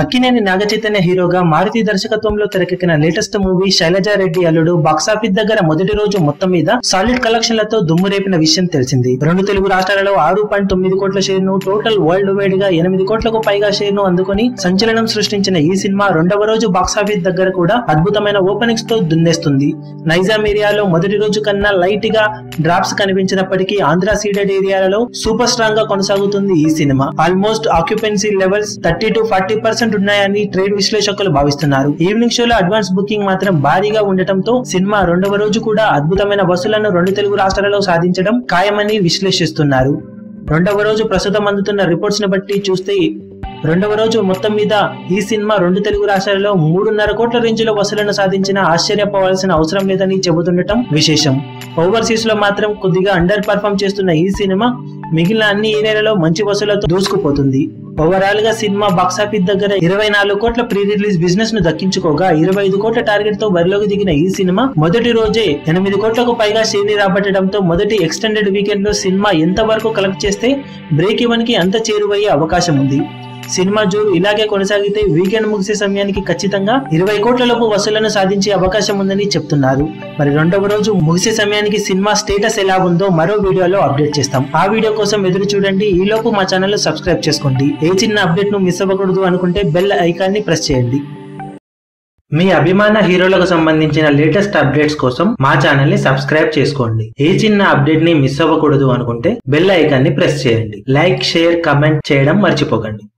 అక్కినేని నాగ చైతన్య హీరోగా మారుతి దర్శకత్వంలో తెరకెక్కిన లేటెస్ట్ మూవీ శైలజా రెడ్డి అల్లుడు బాక్సాఫీస్ దగ్గర మొదటి రోజు మొత్తం మీద సాలిడ్ కలెక్షన్లతో దుమ్ము రేపిన విషయం తెలిసింది రెండు తెలుగు రాష్ట్రాలలో ఆరు పాయింట్ తొమ్మిది కోట్ల షేర్ ను టోటల్ వరల్డ్ వైడ్ గా ఎనిమిది కోట్లకు పైగా షేర్ ను అందుకొని సంచలనం సృష్టించిన ఈ సినిమా రెండవ రోజు బాక్సాఫీస్ దగ్గర కూడా అద్భుతమైన ఓపెనింగ్స్ తో దున్నేస్తుంది నైజాం ఏరియాలో మొదటి రోజు కన్నా లైట్ గా డ్రాప్స్ కనిపించినప్పటికీ ఆంధ్ర సీడెడ్ ఏరియాలలో సూపర్ స్ట్రాంగ్ గా కొనసాగుతుంది ఈ cinema almost occupancy levels thirty to forty percent ఉన్నాయని ట్రేడ్ విశ్లేషకులు భావిస్తున్నారు ఈవినింగ్ షోలో అడ్వాన్స్ బుకింగ్ మాత్రం భారీగా ఉండటంతో సినిమా రెండవ రోజు కూడా అద్భుతమైన వసూలను రెండు తెలుగు రాష్ట్రాలలో సాధించడం ఖాయమని విశ్లేషిస్తున్నారు రెండవ రోజు ప్రస్తుతం అందుతున్న రిపోర్ట్స్ ని బట్టి చూస్తే రెండవ రోజు మొత్తం మీద ఈ సినిమా రెండు తెలుగు రాష్ట్రాలలో మూడున్నర కోట్ల రేంజ్ లో వసూలను సాధించిన ఆశ్చర్యపోవాల్సిన అవసరం లేదని చెబుతుండటం విశేషం ఓవర్సీస్ లో మాత్రం కొద్దిగా అండర్ పర్ఫామ్ చేస్తున్న ఈ సినిమా మిగిలిన అన్ని ఏరియాలలో మంచి వసూలతో దూసుకుపోతుంది ఓవరాల్ గా సినిమా బాక్సాఫీస్ దగ్గర ఇరవై నాలుగు కోట్ల ప్రీ రిలీజ్ బిజినెస్ ను దక్కించుకోగా ఇరవై ఐదు కోట్ల టార్గెట్ తో బరిలోకి దిగిన ఈ సినిమా మొదటి రోజే ఎనిమిది కోట్లకు పైగా షేర్ని రాబట్టడంతో మొదటి ఎక్స్టెండెడ్ వీకెండ్ లో సినిమా ఎంత వరకు కలెక్ట్ చేస్తే బ్రేక్ ఇవన్ కి అంత చేరువయ్యే అవకాశం ఉంది సినిమా జోరు ఇలాగే కొనసాగితే వీకెండ్ ముగిసే సమయానికి ఖచ్చితంగా ఇరవై కోట్ల లోపు వసూలను సాధించే అవకాశం ఉందని చెప్తున్నారు మరి రెండవ రోజు ముగిసే సమయానికి సినిమా స్టేటస్ ఎలా ఉందో మరో వీడియోలో అప్డేట్ చేస్తాం ఆ వీడియో కోసం ఎదురు చూడండి ఈ లోపు మా ఛానల్ సబ్స్క్రైబ్ చేసుకోండి ఏ చిన్న అప్డేట్ ను మిస్ అవ్వకూడదు అనుకుంటే బెల్ ఐకాన్ ని ప్రెస్ చేయండి మీ అభిమాన హీరోలకు సంబంధించిన లేటెస్ట్ అప్డేట్స్ కోసం మా ఛానల్ ని సబ్స్క్రైబ్ చేసుకోండి ఏ చిన్న అప్డేట్ ని మిస్ అవ్వకూడదు అనుకుంటే బెల్ ఐకాన్ ని ప్రెస్ చేయండి లైక్ షేర్ కమెంట్ చేయడం మర్చిపోకండి